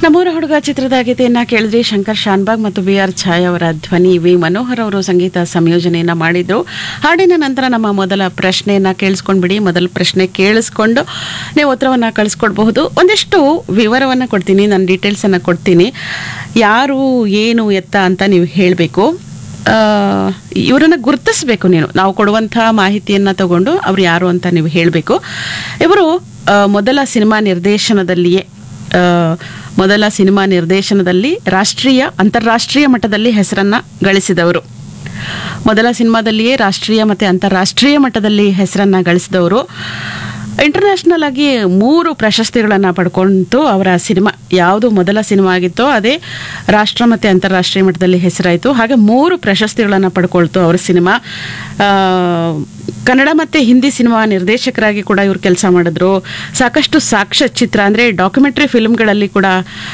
ನಮ್ಮೂರ ಹುಡುಗ ಚಿತ್ರದ ಗೀತೆಯನ್ನ ಕೇಳಿದ್ರಿ ಶಂಕರ್ ಶಾನ್ಬಾಗ್ ಮತ್ತು ಬಿ ಆರ್ ಛಾಯ್ ಅವರ ಧ್ವನಿ ವಿ ಮನೋಹರ್ ಅವರು ಸಂಗೀತ ಸಂಯೋಜನೆಯನ್ನ ಮಾಡಿದ್ರು ಹಾಡಿನ ನಂತರ ನಮ್ಮ ಮೊದಲ ಪ್ರಶ್ನೆಯನ್ನ ಕೇಳಿಸ್ಕೊಂಡ್ಬಿಡಿ ಮೊದಲ ಪ್ರಶ್ನೆ ಕೇಳಿಸ್ಕೊಂಡು ನೀವು ಉತ್ತರವನ್ನ ಕಳಿಸ್ಕೊಡ್ಬಹುದು ಒಂದಿಷ್ಟು ವಿವರವನ್ನ ಕೊಡ್ತೀನಿ ನಾನು ಡೀಟೇಲ್ಸ್ ಅನ್ನ ಕೊಡ್ತೀನಿ ಯಾರು ಏನು ಎತ್ತ ಅಂತ ನೀವು ಹೇಳಬೇಕು ಇವರನ್ನ ಗುರುತಿಸ್ಬೇಕು ನೀನು ನಾವು ಕೊಡುವಂಥ ಮಾಹಿತಿಯನ್ನ ತಗೊಂಡು ಅವ್ರು ಯಾರು ಅಂತ ನೀವು ಹೇಳಬೇಕು ಇವರು ಆ, ಮೊದಲ ಸಿನಿಮಾ ನಿರ್ದೇಶನದಲ್ಲಿಯೇ ಆ, ಮೊದಲ ಸಿನಿಮಾ ನಿರ್ದೇಶನದಲ್ಲಿ ರಾಷ್ಟ್ರೀಯ ಅಂತಾರಾಷ್ಟ್ರೀಯ ಮಟ್ಟದಲ್ಲಿ ಹೆಸರನ್ನ ಗಳಿಸಿದವರು ಮೊದಲ ಸಿನಿಮಾದಲ್ಲಿಯೇ ರಾಷ್ಟ್ರೀಯ ಮತ್ತು ಅಂತಾರಾಷ್ಟ್ರೀಯ ಮಟ್ಟದಲ್ಲಿ ಹೆಸರನ್ನ ಗಳಿಸಿದವರು ಇಂಟರ್ನ್ಯಾಷನಲ್ ಆಗಿ ಮೂರು ಪ್ರಶಸ್ತಿಗಳನ್ನು ಪಡ್ಕೊಂತು ಅವರ ಸಿನಿಮಾ ಯಾವುದು ಮೊದಲ ಸಿನಿಮಾ ಆಗಿತ್ತೋ ಅದೇ ರಾಷ್ಟ್ರ ಮತ್ತು ಅಂತಾರಾಷ್ಟ್ರೀಯ ಮಟ್ಟದಲ್ಲಿ ಹೆಸರಾಯಿತು ಹಾಗೆ ಮೂರು ಪ್ರಶಸ್ತಿಗಳನ್ನು ಪಡ್ಕೊಳ್ತು ಅವರ ಸಿನಿಮಾ ಆ, ಕನ್ನಡ ಮತ್ತು ಹಿಂದಿ ಸಿನಿಮಾ ನಿರ್ದೇಶಕರಾಗಿ ಕೂಡ ಇವರು ಕೆಲಸ ಮಾಡಿದ್ರು ಸಾಕಷ್ಟು ಸಾಕ್ಷ್ಯ ಚಿತ್ರ ಅಂದರೆ ಡಾಕ್ಯುಮೆಂಟ್ರಿ ಫಿಲ್ಮ್ಗಳಲ್ಲಿ ಕೂಡ